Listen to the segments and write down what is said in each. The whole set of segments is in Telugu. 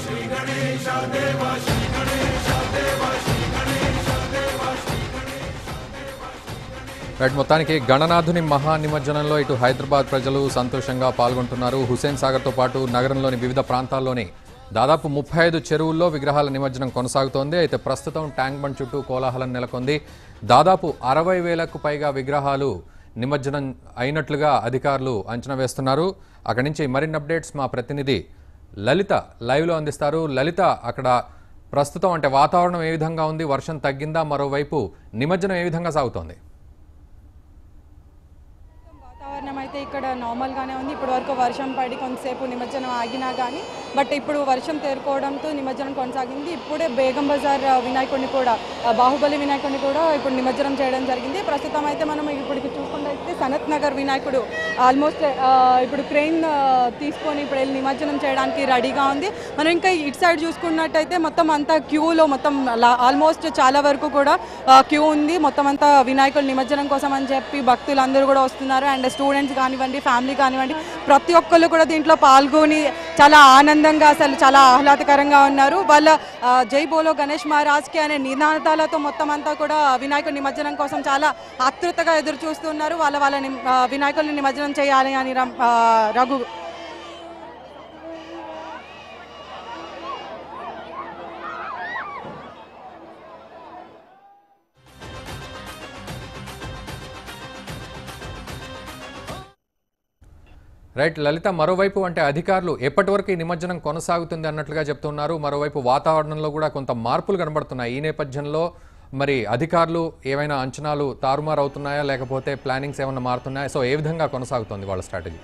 రైట్ మొత్తానికి గణనాథుని మహా నిమజ్జనంలో ఇటు హైదరాబాద్ ప్రజలు సంతోషంగా పాల్గొంటున్నారు హుసేన్ సాగర్తో పాటు నగరంలోని వివిధ ప్రాంతాల్లోని దాదాపు ముప్పై ఐదు చెరువుల్లో విగ్రహాల నిమజ్జనం కొనసాగుతోంది అయితే ప్రస్తుతం ట్యాంక్ బండ్ చుట్టూ కోలాహలం నెలకొంది దాదాపు అరవై వేలకు పైగా విగ్రహాలు నిమజ్జనం అయినట్లుగా అధికారులు అంచనా వేస్తున్నారు అక్కడి నుంచి మరిన్ని అప్డేట్స్ మా ప్రతినిధి లలిత లైవ్లో అందిస్తారు లలిత అక్కడ ప్రస్తుతం అంటే వాతావరణం ఏ విధంగా ఉంది వర్షం తగ్గిందా మరోవైపు నిమజ్జనం ఏ విధంగా సాగుతోంది వాతావరణం అయితే ఇక్కడ నార్మల్గానే ఉంది ఇప్పటి వరకు వర్షం పడి కొంతసేపు నిమజ్జనం ఆగినా కానీ బట్ ఇప్పుడు వర్షం తేరుకోవడంతో నిమజ్జనం కొనసాగింది ఇప్పుడే బేగం బజార్ ఆ, వినాయకుడిని కూడా ఆ, బాహుబలి వినాయకుడిని కూడా ఇప్పుడు నిమజ్జనం చేయడం జరిగింది ప్రస్తుతం అయితే మనం ఇప్పుడు చూసుకుంటే సనత్ నగర్ వినాయకుడు ఆల్మోస్ట్ ఆ, ఇప్పుడు క్రెయిన్ ఆ, తీసుకొని ఇప్పుడు వెళ్ళి నిమజ్జనం చేయడానికి రెడీగా ఉంది మనం ఇంకా ఇటు సైడ్ చూసుకున్నట్టయితే మొత్తం అంతా క్యూలో మొత్తం ఆల్మోస్ట్ చాలా వరకు కూడా క్యూ ఉంది మొత్తం అంతా వినాయకుడు నిమజ్జనం కోసం అని చెప్పి భక్తులందరూ కూడా వస్తున్నారు అండ్ స్టూడెంట్స్ కానివ్వండి ఫ్యామిలీ కానివ్వండి ప్రతి ఒక్కళ్ళు కూడా దీంట్లో పాల్గొని చాలా ఆనందంగా అసలు చాలా ఆహ్లాదకరంగా ఉన్నారు వాళ్ళ ఆ, జై బోలో గణేష్ మహారాజ్కి అనే నినాదాలతో మొత్తం అంతా కూడా వినాయకుడి నిమజ్జనం కోసం చాలా ఆతృతగా ఎదురు చూస్తున్నారు వాళ్ళ వాళ్ళ నిమ్- ఆ, వినాయకుడిని నిమజ్జనం చేయాలి అని రం- ఆ, రఘు రైట్ లలిత మరోవైపు అంటే అధికారులు ఎప్పటి వరకు ఈ నిమజ్జనం కొనసాగుతుంది అన్నట్లుగా చెప్తున్నారు మరోవైపు వాతావరణంలో కూడా కొంత మార్పులు కనబడుతున్నాయి ఈ నేపథ్యంలో మరి అధికారులు ఏమైనా అంచనాలు తారుమారు అవుతున్నాయా లేకపోతే ప్లానింగ్స్ ఏమైనా మారుతున్నాయా సో ఏ విధంగా కొనసాగుతోంది వాళ్ళ స్ట్రాటజీ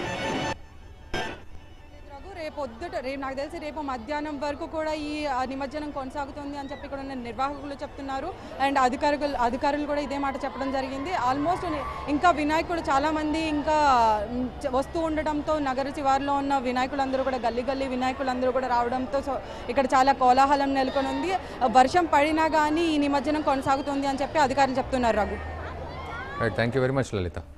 రఘు రేపు పొద్దుట రేపు నాకు తెలిసి రేపు మధ్యాహ్నం వరకు కూడా ఈ ఆ, నిమజ్జనం కొనసాగుతుంది అని చెప్పి ఇక్కడ ఉన్న నిర్వాహకులు చెప్తున్నారు అండ్ అధికారులు అధికారులు కూడా ఇదే మాట చెప్పడం జరిగింది ఆల్మోస్ట్ ఇంకా వినాయకుడు చాలా మంది ఇంకా మ్, చ- వస్తూ ఉండడంతో నగర శివారులో ఉన్న వినాయకులందరూ కూడా గల్లీ గల్లీ వినాయకులందరూ కూడా రావడంతో సో ఇక్కడ చాలా కోలాహలం నెలకొని ఉంది వర్షం పడినా కానీ ఈ నిమజ్జనం కొనసాగుతుంది అని చెప్పి అధికారులు చెప్తున్నారు Raghu right thank you very much Lalitha